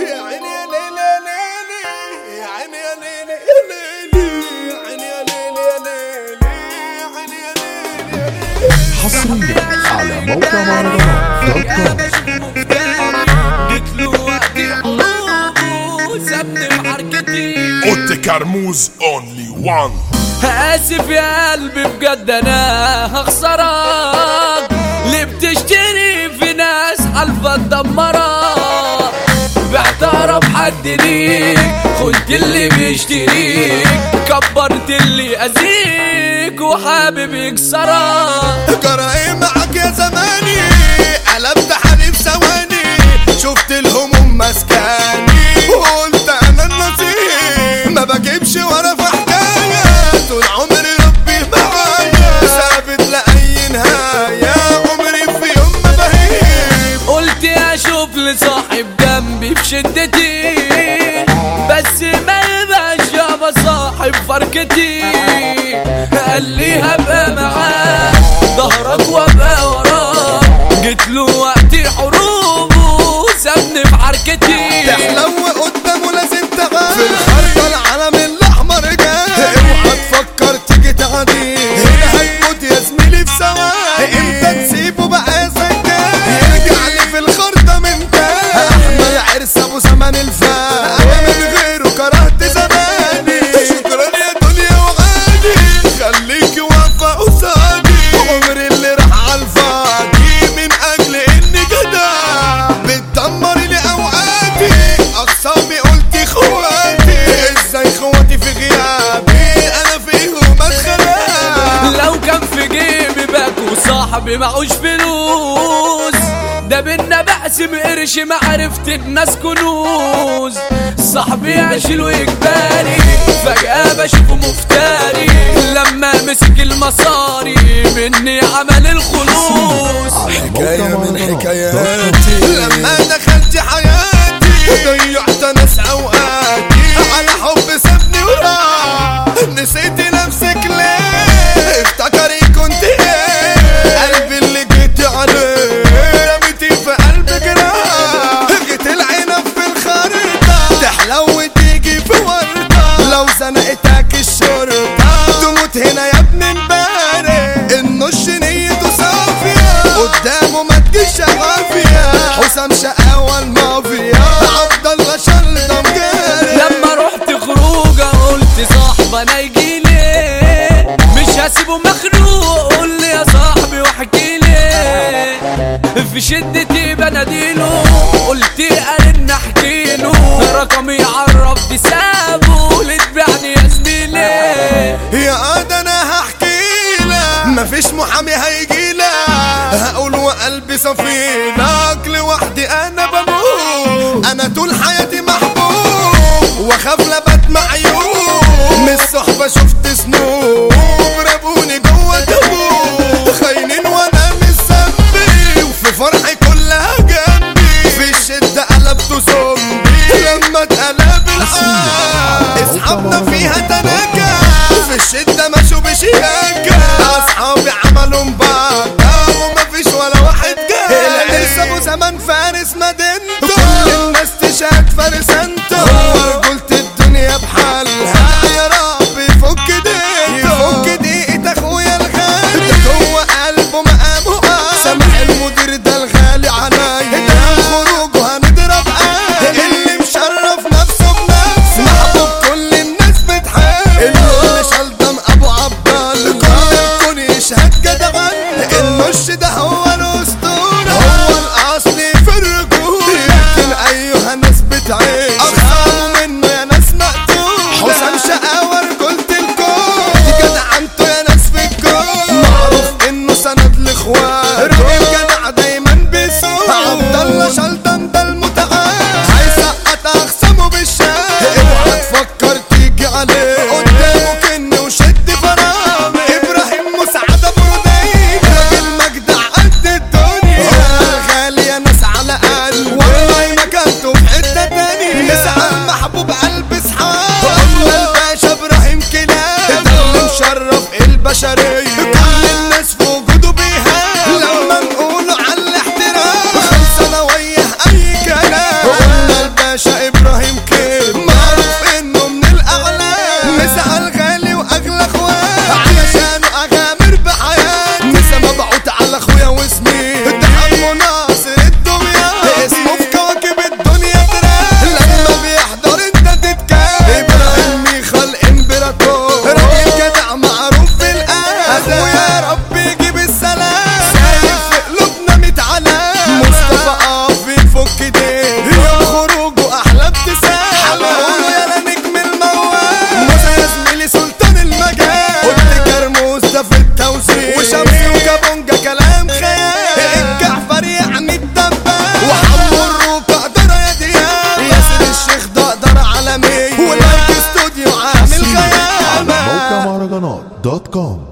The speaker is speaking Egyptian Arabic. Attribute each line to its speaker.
Speaker 1: يا عيني يا ليلي يا ليلي يا عيني يا ليلي يا ليلي يا عيني يا ليلي يا ليلي يا عيني يا ليلي يا ليلي
Speaker 2: حصريا على موقع مهرجانات دوت كوم
Speaker 3: جيت له وقتي حروب سابني في حركتي
Speaker 4: اوتي كرموز اونلي وان
Speaker 3: اسف يا قلبي بجد انا هخسرك ليه بتشتري في ناس حلفة تدمرك باعترف حد ليك خنت اللي بيشتريك كبرت اللي اذيك وحابب يكسرك
Speaker 1: جرى معك يا زماني قلبت حليف ثواني شفت الهموم مسكاني وقلت انا النصيب ما بجيبش ورا في حكايه طول عمري ربي معايا ثابت لاي نهايه عمري في يوم ما بهيب
Speaker 3: قلت اشوف لصاحب جنبي في شدتي بس ما يبقاش يابا صاحب فركتي قال لي هبقى معاك ظهرك وابقى وراك جيت له وقت حروب وسابني في حركتي
Speaker 1: تحلو قدامه لازم تغاب في الخريطة العالم الأحمر جاي اوعى تفكر تيجي تعدي هنا هتموت يا زميلي في ثواني امتى تسيبه بقى يا سجاد يرجع لي في الخرطة من تاني احمد عرس ابو زمان الفات انا من غيره كرهت زماني شكرا يا دنيا وغادي خليكي واقفة قصادي عمري اللي راح على الفاضي من اجل اني جدع بتدمر لي اوقاتي اقسامي قلت اخواتي ازاي اخواتي في غيابي انا فيهم اتخلق
Speaker 3: لو كان في جيبي باكو صاحبي معوش فلوس ده بينا بقسم قرش معرفة الناس كنوز صاحبي اشيله اجباري فجأة بشوفه مفتري لما مسك المصاري مني عمل الخلوص
Speaker 2: على
Speaker 1: حكاية
Speaker 2: موقع
Speaker 1: من
Speaker 2: مهرجانات
Speaker 1: حكاياتي لما دخلت حياتي ضيعت ناس اوقاتي على حب سابني وراه نسيت نفسك ليه افتكري كنت ايه قلبي اللي جيت عليه رميتي في قلبي جراح جيت العنب في الخريطة تحلو تيجي في وردة لو زنقتك الشرطة تموت هنا يا ابن امبارح النش نيته صافية قدامه ما تجيش عافية حسام شقاوة المافيا عبد الله شلدم جاري
Speaker 3: لما رحت خروجه قلت صاحب انا يجيلي مش هسيبه مخنوق قول لي يا صاحبي واحكي لي في شدتي بناديله قلت ارن احكي له رقمي عرفت سابه لتبعني يا زميلي
Speaker 1: يا قاد انا هحكي لك مفيش محامي هيجي لك هقول وقلبي صفي لك لوحدي انا بموت انا طول حياتي محبوب واخاف لبات معيوب من الصحبة شفت سنوب رموني جوه تابوت خاينين وانا مش ذنبي وفي فرحي كلها جنبي في الشدة قلبته زومبي لما اتقلب الحال اصحابنا فيها تناكا في الشدة مشوا بشياكة اصحابي عملوا مباكة ومفيش ولا واحد جاي لسه ابو زمان فارس مدينته كل الناس تشهد فارس انت هو رجولة الدنيا بحالها يا رب يفك ديته يفك دقيقة اخويا الغالي ده جوه قلبه مقامه سامح المدير ده الغالي عليا ده خروجه هنضرب قال اللي مشرف نفسه بنفسه محبوب كل الناس بتحب اللي شال دم ابو عبد الله كل الكون يشهد جدعان النش ده هو الاسطوره هو الاصلي في الرجوله يمكن ايها الناس
Speaker 2: دوت كوم